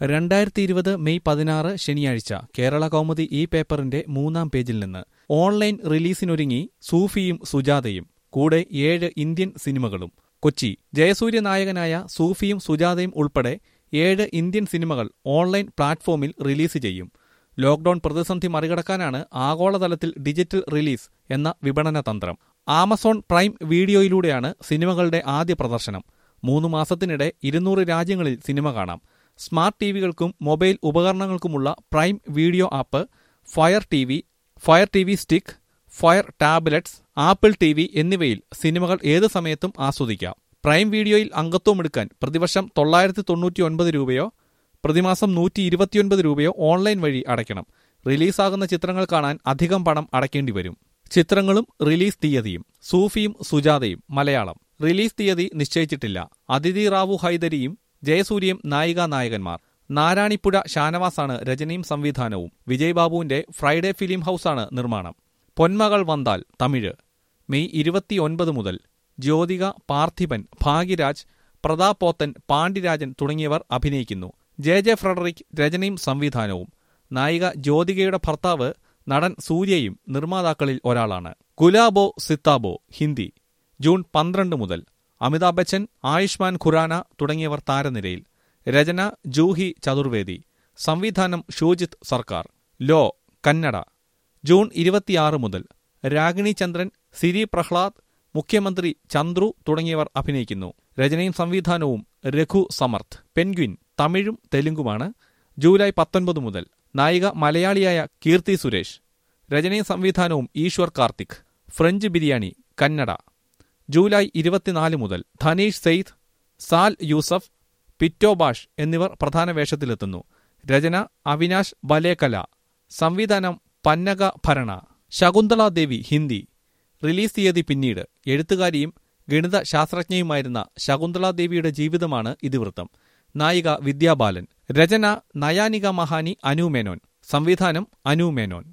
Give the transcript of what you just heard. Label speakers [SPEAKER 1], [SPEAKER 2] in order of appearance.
[SPEAKER 1] രണ്ടായിരത്തി ഇരുപത് മെയ് പതിനാറ് ശനിയാഴ്ച കേരള കൗമുദി ഈ പേപ്പറിന്റെ മൂന്നാം പേജിൽ നിന്ന് ഓൺലൈൻ റിലീസിനൊരുങ്ങി സൂഫിയും സുജാതയും കൂടെ ഏഴ് ഇന്ത്യൻ സിനിമകളും കൊച്ചി ജയസൂര്യ നായകനായ സൂഫിയും സുജാതയും ഉൾപ്പെടെ ഏഴ് ഇന്ത്യൻ സിനിമകൾ ഓൺലൈൻ പ്ലാറ്റ്ഫോമിൽ റിലീസ് ചെയ്യും ലോക്ഡൌൺ പ്രതിസന്ധി മറികടക്കാനാണ് ആഗോളതലത്തിൽ ഡിജിറ്റൽ റിലീസ് എന്ന വിപണന തന്ത്രം ആമസോൺ പ്രൈം വീഡിയോയിലൂടെയാണ് സിനിമകളുടെ ആദ്യ പ്രദർശനം മൂന്ന് മാസത്തിനിടെ ഇരുന്നൂറ് രാജ്യങ്ങളിൽ സിനിമ കാണാം സ്മാർട്ട് ടിവികൾക്കും മൊബൈൽ ഉപകരണങ്ങൾക്കുമുള്ള Prime Video app Fire T V Fire T V stick Fire tablets Apple T V എന്നിവയിൽ സിനിമകൾ ഏത് സമയത്തും ആസ്വദിക്കാം പ്രൈം വീഡിയോയിൽ അംഗത്വമെടുക്കാൻ പ്രതിവർഷം തൊള്ളായിരത്തി തൊണ്ണൂറ്റി ഒൻപത് രൂപയോ പ്രതിമാസം നൂറ്റി ഇരുപത്തിയൊൻപത് രൂപയോ ഓൺലൈൻ വഴി അടയ്ക്കണം റിലീസാകുന്ന ചിത്രങ്ങൾ കാണാൻ അധികം പണം അടയ്ക്കേണ്ടി വരും ചിത്രങ്ങളും റിലീസ് തീയതിയും സൂഫിയും സുജാതയും മലയാളം റിലീസ് തീയതി നിശ്ചയിച്ചിട്ടില്ല അതിഥി റാവു ഹൈദരിയും ജയസൂര്യയും നായിക നായകന്മാർ നാരായണിപ്പുഴ ഷാനവാസാണ് രചനയും സംവിധാനവും വിജയ് ബാബുവിന്റെ ഫ്രൈഡേ ഫിലിം ഹൌസാണ് നിർമ്മാണം പൊന്മകൾ വന്താൽ തമിഴ് മെയ് ഇരുപത്തിയൊൻപത് മുതൽ ജ്യോതിക പാർത്ഥിപൻ ഭാഗ്യരാജ് പ്രതാപ് പോത്തൻ പാണ്ഡിരാജൻ തുടങ്ങിയവർ അഭിനയിക്കുന്നു ജെ ജെ ഫ്രെഡറിക് രചനയും സംവിധാനവും നായിക ജ്യോതികയുടെ ഭർത്താവ് നടൻ സൂര്യയും നിർമ്മാതാക്കളിൽ ഒരാളാണ് ഗുലാബോ സിത്താബോ ഹിന്ദി ജൂൺ പന്ത്രണ്ട് മുതൽ അമിതാഭ് ബച്ചൻ ആയുഷ്മാൻ ഖുറാന തുടങ്ങിയവർ താരനിരയിൽ രചന ജൂഹി ചതുർവേദി സംവിധാനം ഷൂജിത് സർക്കാർ ലോ കന്നഡ ജൂൺ ഇരുപത്തിയാറ് മുതൽ രാഗിണി ചന്ദ്രൻ സിരി പ്രഹ്ലാദ് മുഖ്യമന്ത്രി ചന്ദ്രു തുടങ്ങിയവർ അഭിനയിക്കുന്നു രചനയും സംവിധാനവും രഘു സമർത്ഥ് പെൻഗ്വിൻ തമിഴും തെലുങ്കുമാണ് ജൂലൈ പത്തൊൻപത് മുതൽ നായിക മലയാളിയായ കീർത്തി സുരേഷ് രചനയും സംവിധാനവും ഈശ്വർ കാർത്തിക് ഫ്രഞ്ച് ബിരിയാണി കന്നഡ ജൂലൈ ഇരുപത്തിനാല് മുതൽ ധനീഷ് സെയ്ദ് സാൽ യൂസഫ് പിറ്റോ ബാഷ് എന്നിവർ പ്രധാന വേഷത്തിലെത്തുന്നു രചന അവിനാശ് ബലേകല സംവിധാനം പന്നക ഭരണ ശകുന്തള ദേവി ഹിന്ദി റിലീസ് തീയതി പിന്നീട് എഴുത്തുകാരിയും ഗണിത ശാസ്ത്രജ്ഞയുമായിരുന്ന ശകുന്തള ദേവിയുടെ ജീവിതമാണ് ഇതിവൃത്തം നായിക വിദ്യാബാലൻ രചന നയാനിക മഹാനി അനു മേനോൻ സംവിധാനം അനു മേനോൻ